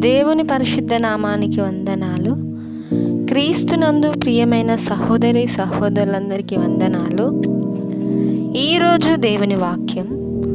దేవుని పరిశుద్ధ నామానికి వందనాలు క్రీస్తునందు ప్రియమైన సహోదరి సహోదరులందరికీ వందనాలు ఈరోజు దేవుని వాక్యం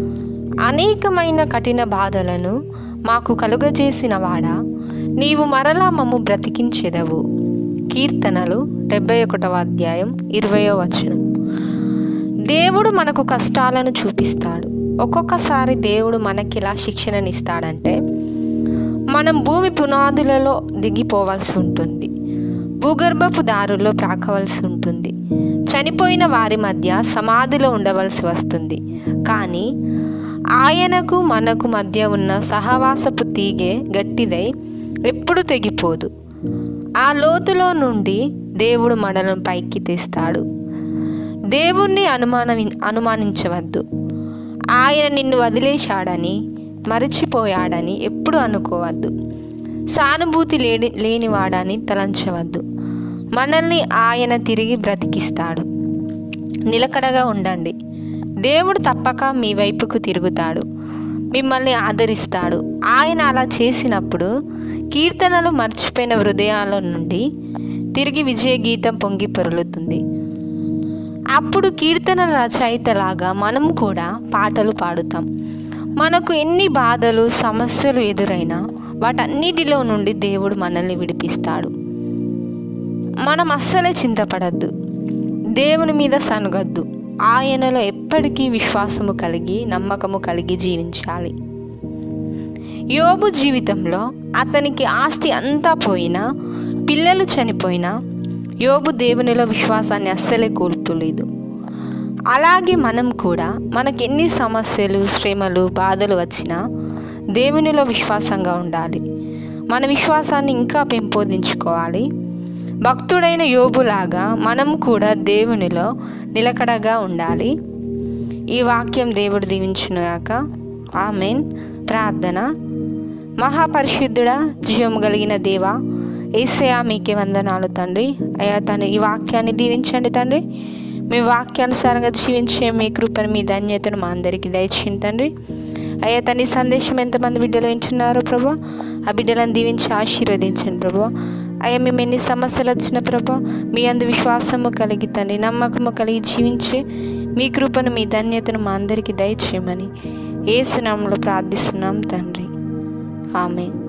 అనేకమైన కఠిన బాధలను మాకు కలుగజేసిన వాడా నీవు మరలా మమ్ము బ్రతికించెదవు కీర్తనలు డెబ్బై ఒకటవ అధ్యాయం ఇరవయో వచనం దేవుడు మనకు కష్టాలను చూపిస్తాడు ఒక్కొక్కసారి దేవుడు మనకిలా శిక్షణనిస్తాడంటే మనం భూమి పునాదులలో దిగిపోవాల్సి ఉంటుంది భూగర్భపు దారుల్లో ప్రాకవలసి ఉంటుంది చనిపోయిన వారి మధ్య సమాధిలో ఉండవలసి వస్తుంది కానీ ఆయనకు మనకు మధ్య ఉన్న సహవాసపు తీగే గట్టిదై ఎప్పుడు తెగిపోదు ఆ లోతులో నుండి దేవుడు మనలను పైకి తెస్తాడు దేవుణ్ణి అనుమాన అనుమానించవద్దు ఆయన నిన్ను వదిలేశాడని మరచిపోయాడని ఎప్పుడు అనుకోవద్దు సానుభూతి లేని లేనివాడని తలంచవద్దు మనల్ని ఆయన తిరిగి బ్రతికిస్తాడు నిలకడగా ఉండండి దేవుడు తప్పక మీ వైపుకు తిరుగుతాడు మిమ్మల్ని ఆదరిస్తాడు ఆయన అలా చేసినప్పుడు కీర్తనలు మర్చిపోయిన హృదయాల నుండి తిరిగి విజయ గీతం పొంగి పొరులుతుంది అప్పుడు కీర్తన రచయితలాగా మనం కూడా పాటలు పాడుతాం మనకు ఎన్ని బాధలు సమస్యలు ఎదురైనా వాటన్నిటిలో నుండి దేవుడు మనల్ని విడిపిస్తాడు మనం అస్సలే చింతపడద్దు దేవుని మీద సనగద్దు ఆయనలో ఎప్పటికీ విశ్వాసము కలిగి నమ్మకము కలిగి జీవించాలి యోబు జీవితంలో అతనికి ఆస్తి అంతా పోయినా పిల్లలు చనిపోయినా యోబు దేవునిలో విశ్వాసాన్ని అస్సలే కోల్పోలేదు అలాగే మనం కూడా మనకెన్ని సమస్యలు శ్రమలు బాధలు వచ్చినా దేవునిలో విశ్వాసంగా ఉండాలి మన విశ్వాసాన్ని ఇంకా పెంపొందించుకోవాలి భక్తుడైన యోబులాగా మనం కూడా దేవునిలో నిలకడగా ఉండాలి ఈ వాక్యం దేవుడు దీవించునుగాక ఆమెన్ ప్రార్థన మహాపరిశుద్ధుడా జీవము కలిగిన దేవ ఏసయా మీకే వందనాలు తండ్రి అయ్యా తను ఈ వాక్యాన్ని దీవించండి తండ్రి మీ వాక్యానుసారంగా జీవించే మీ కృపను మీ ధన్యతను మా అందరికీ దయచేయండి తండ్రి అయ్యా తన సందేశం ఎంతమంది బిడ్డలు వింటున్నారో ప్రభా ఆ బిడ్డలను దీవించి ఆశీర్వదించండి ప్రభా అయ్యా మేము ఎన్ని సమస్యలు వచ్చిన ప్రభా మీ అందు విశ్వాసము కలిగి తండ్రి నమ్మకము కలిగి జీవించి మీ కృపను మీ ధన్యతను మా అందరికీ దయచేయమని ఏసునామంలో ప్రార్థిస్తున్నాం తండ్రి ఆమె